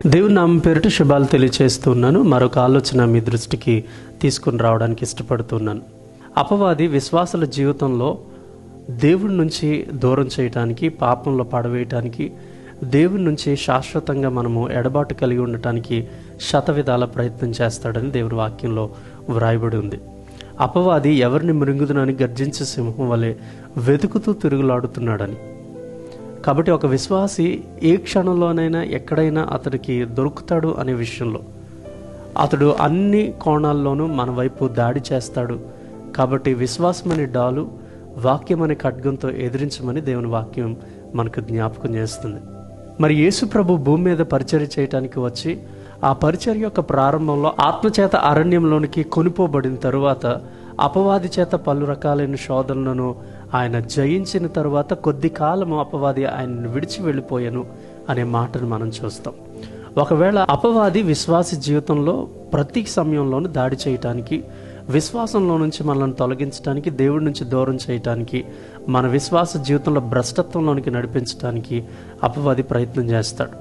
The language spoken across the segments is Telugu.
దేవుని నామం పేరిట శుభాలు తెలియచేస్తున్నాను మరొక ఆలోచన మీ దృష్టికి తీసుకుని రావడానికి ఇష్టపడుతున్నాను అపవాది విశ్వాసుల జీవితంలో దేవుడి నుంచి దూరం చేయటానికి పాపంలో పడవేయటానికి దేవుడి నుంచి శాశ్వతంగా మనము ఎడబాటు కలిగి ఉండటానికి శతవిధాల ప్రయత్నం చేస్తాడని దేవుని వాక్యంలో వ్రాయబడి ఉంది అపవాది ఎవరిని మృంగుదునని గర్జించే సింహం వలె వెతుకుతూ తిరుగులాడుతున్నాడని కాబట్టి ఒక విశ్వాసి ఏ క్షణంలోనైనా ఎక్కడైనా అతడికి దొరుకుతాడు అనే విషయంలో అతడు అన్ని కోణాల్లోనూ మన వైపు దాడి చేస్తాడు కాబట్టి విశ్వాసం అనే డాలు వాక్యం అనే ఖడ్గంతో ఎదిరించమని దేవుని వాక్యం మనకు జ్ఞాపకం చేస్తుంది మరి యేసు ప్రభు భూమి మీద పరిచర్య చేయటానికి వచ్చి ఆ పరిచర్య యొక్క ప్రారంభంలో ఆత్మచేత అరణ్యంలోనికి కొనిపోబడిన తరువాత అపవాది చేత పలు రకాలైన శోధనలను ఆయన జయించిన తరువాత కొద్ది కాలము అపవాది ఆయనను విడిచి వెళ్ళిపోయాను అనే మాటను మనం చూస్తాం ఒకవేళ అపవాది విశ్వాసి జీవితంలో ప్రతి సమయంలోనూ దాడి చేయటానికి విశ్వాసంలో నుంచి మనల్ని తొలగించడానికి దేవుడి నుంచి దూరం చేయటానికి మన విశ్వాస జీవితంలో భ్రష్టత్వంలోనికి నడిపించడానికి అపవాది ప్రయత్నం చేస్తాడు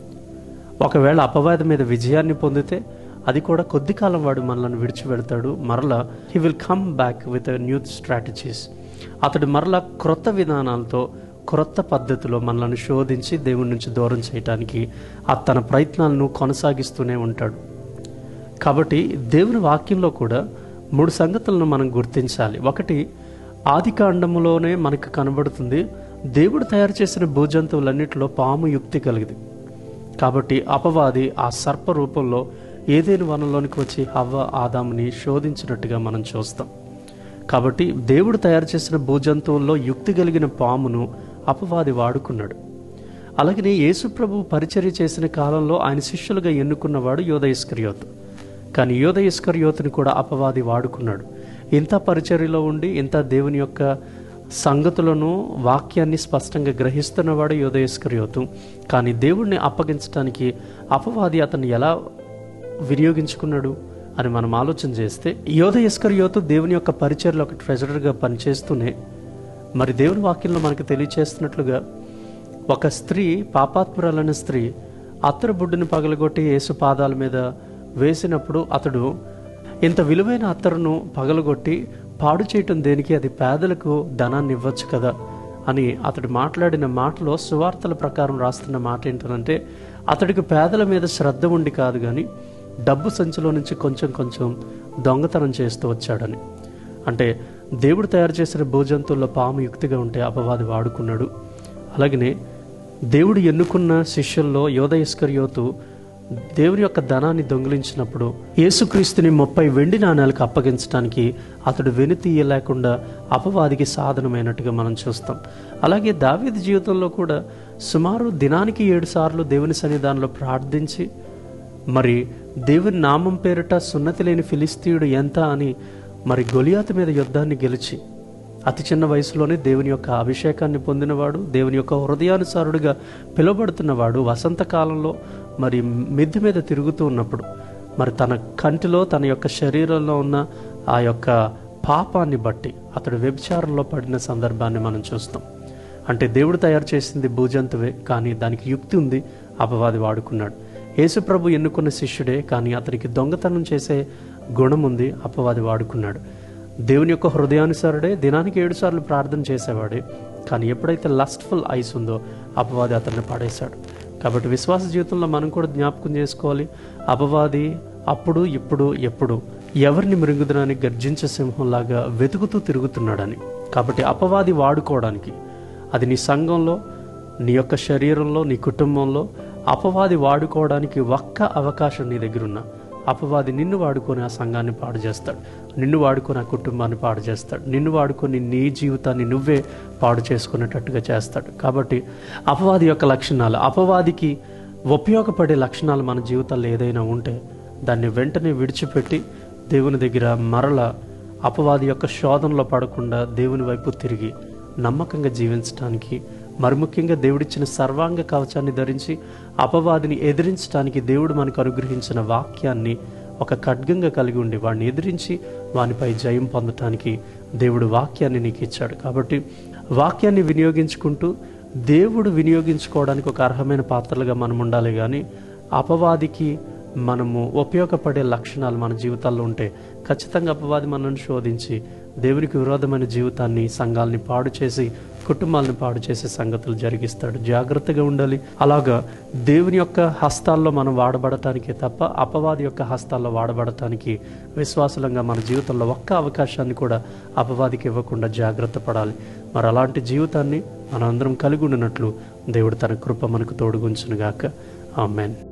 ఒకవేళ అపవాది మీద విజయాన్ని పొందితే అది కూడా కొద్ది కాలం వాడు మనల్ని విడిచి వెళ్తాడు మరలా he will come back with new strategies అతడు మరలా క్రొత్త విధానాలతో క్రొత్త పద్ధతిలో మనల్ని శోధించి దేవుడి నుంచి దూరం చేయటానికి ఆ తన ప్రయత్నాలను కొనసాగిస్తూనే ఉంటాడు కాబట్టి దేవుని వాక్యంలో కూడా మూడు సంగతులను మనం గుర్తించాలి ఒకటి ఆది కాండములోనే మనకు కనబడుతుంది దేవుడు తయారు చేసిన భూజంతువులన్నిటిలో పాము యుక్తి కలిగింది కాబట్టి అపవాది ఆ సర్ప రూపంలో ఏదేని వనంలోనికి వచ్చి హవ్వ ఆదాముని శోధించినట్టుగా మనం చూస్తాం కాబట్టి దేవుడు తయారు చేసిన భూజంతువుల్లో యుక్తి కలిగిన పామును అపవాది వాడుకున్నాడు అలాగనే యేసుప్రభు పరిచర్య చేసిన కాలంలో ఆయన శిష్యులుగా ఎన్నుకున్నవాడు యోధ ఇస్కరియోత్ కానీ యోధ ఇస్కరియోతుని కూడా అపవాది వాడుకున్నాడు ఇంత పరిచర్యలో ఉండి ఇంత దేవుని యొక్క సంగతులను వాక్యాన్ని స్పష్టంగా గ్రహిస్తున్నవాడు యోధ ఇస్కరియోతు కానీ దేవుణ్ణి అప్పగించడానికి అపవాది అతన్ని ఎలా వినియోగించుకున్నాడు అని మనం ఆలోచన చేస్తే యోధ ఇస్కరియోతు దేవుని యొక్క పరిచర్లో ఒక ట్రెజరర్గా పనిచేస్తూనే మరి దేవుని వాక్యంలో మనకు తెలియచేస్తున్నట్లుగా ఒక స్త్రీ పాపాత్మురాలైన స్త్రీ అత్తరు బుడ్డుని పగలగొట్టి యేసు పాదాల మీద వేసినప్పుడు అతడు ఇంత విలువైన అత్తరును పగలగొట్టి పాడు చేయటం దేనికి అది పేదలకు ధనాన్ని ఇవ్వచ్చు కదా అని అతడు మాట్లాడిన మాటలో సువార్తల ప్రకారం రాస్తున్న మాట ఏంటంటే అతడికి పేదల మీద శ్రద్ధ ఉండి కాదు కానీ డబ్బు సంచిలో నుంచి కొంచెం కొంచెం దొంగతనం చేస్తూ వచ్చాడని అంటే దేవుడు తయారు చేసిన భూజంతువుల్లో పాము యుక్తిగా ఉంటే అపవాది వాడుకున్నాడు అలాగనే దేవుడు ఎన్నుకున్న శిష్యుల్లో యోధ ఇస్కర్యోతు దేవుని యొక్క ధనాన్ని దొంగిలించినప్పుడు యేసుక్రీస్తుని ముప్పై వెండి నాణాలకు అప్పగించడానికి అతడు వెనుతీయలేకుండా అపవాదికి సాధనమైనట్టుగా మనం చూస్తాం అలాగే దావీది జీవితంలో కూడా సుమారు దినానికి ఏడు సార్లు దేవుని సన్నిధానంలో ప్రార్థించి మరి దేవుని నామం పేరిట సున్నతి లేని ఫిలిస్తీయుడు ఎంత అని మరి గొలియాత మీద యుద్ధాన్ని గెలిచి అతి చిన్న వయసులోనే దేవుని యొక్క అభిషేకాన్ని పొందినవాడు దేవుని యొక్క హృదయానుసారుడిగా పిలువబడుతున్నవాడు వసంతకాలంలో మరి మిద్దె మీద తిరుగుతూ ఉన్నప్పుడు మరి తన కంటిలో తన యొక్క శరీరంలో ఉన్న ఆ యొక్క పాపాన్ని బట్టి అతడు వ్యభిచారంలో పడిన సందర్భాన్ని మనం చూస్తాం అంటే దేవుడు తయారు చేసింది భూజంతువే కానీ దానికి యుక్తి ఉంది అపవాది వాడుకున్నాడు యేసుప్రభు ఎన్నుకున్న శిష్యుడే కానీ అతనికి దొంగతనం చేసే గుణం ఉంది అపవాది వాడుకున్నాడు దేవుని యొక్క హృదయానుసారుడే దినానికి ఏడు సార్లు ప్రార్థన చేసేవాడే కానీ ఎప్పుడైతే లస్ట్ఫుల్ ఐస్ ఉందో అపవాది అతన్ని పడేశాడు కాబట్టి విశ్వాస జీవితంలో మనం కూడా జ్ఞాపకం చేసుకోవాలి అపవాది అప్పుడు ఇప్పుడు ఎప్పుడు ఎవరిని మృంగుదనని గర్జించే సింహంలాగా వెతుకుతూ తిరుగుతున్నాడని కాబట్టి అపవాది వాడుకోవడానికి అది నీ సంఘంలో నీ యొక్క శరీరంలో నీ కుటుంబంలో అపవాది వాడుకోవడానికి ఒక్క అవకాశం నీ దగ్గర ఉన్నా అపవాది నిన్ను వాడుకొని ఆ సంఘాన్ని పాడు చేస్తాడు నిన్ను వాడుకొని ఆ కుటుంబాన్ని పాడు చేస్తాడు నిన్ను వాడుకొని నీ జీవితాన్ని నువ్వే పాడు చేసుకునేటట్టుగా చేస్తాడు కాబట్టి అపవాది యొక్క లక్షణాలు అపవాదికి ఉపయోగపడే లక్షణాలు మన జీవితాల్లో ఏదైనా ఉంటే దాన్ని వెంటనే విడిచిపెట్టి దేవుని దగ్గర మరల అపవాది యొక్క శోధనలో పడకుండా దేవుని వైపు తిరిగి నమ్మకంగా జీవించడానికి మరి ముఖ్యంగా దేవుడిచ్చిన సర్వాంగ కవచాన్ని ధరించి అపవాదిని ఎదిరించడానికి దేవుడు మనకు అనుగ్రహించిన వాక్యాన్ని ఒక ఖడ్గంగా కలిగి ఉండి వాడిని ఎదిరించి వానిపై జయం పొందటానికి దేవుడు వాక్యాన్ని నీకు ఇచ్చాడు కాబట్టి వాక్యాన్ని వినియోగించుకుంటూ దేవుడు వినియోగించుకోవడానికి ఒక అర్హమైన పాత్రలుగా మనం ఉండాలి కానీ అపవాదికి మనము ఉపయోగపడే లక్షణాలు మన జీవితాల్లో ఉంటే ఖచ్చితంగా అపవాది మనల్ని శోధించి దేవునికి విరోధమైన జీవితాన్ని సంఘాలని పాడు చేసి కుటుంబాలను పాడు చేసే సంగతులు జరిగిస్తాడు జాగ్రత్తగా ఉండాలి అలాగా దేవుని యొక్క హస్తాల్లో మనం వాడబడటానికే తప్ప అపవాది యొక్క హస్తాల్లో వాడబడటానికి విశ్వాసలంగా మన జీవితంలో ఒక్క అవకాశాన్ని కూడా అపవాదికి ఇవ్వకుండా జాగ్రత్త పడాలి మరి అలాంటి జీవితాన్ని మనందరం కలిగి ఉండినట్లు దేవుడు తన కృప మనకు తోడుగుంచునుగాక ఆమెన్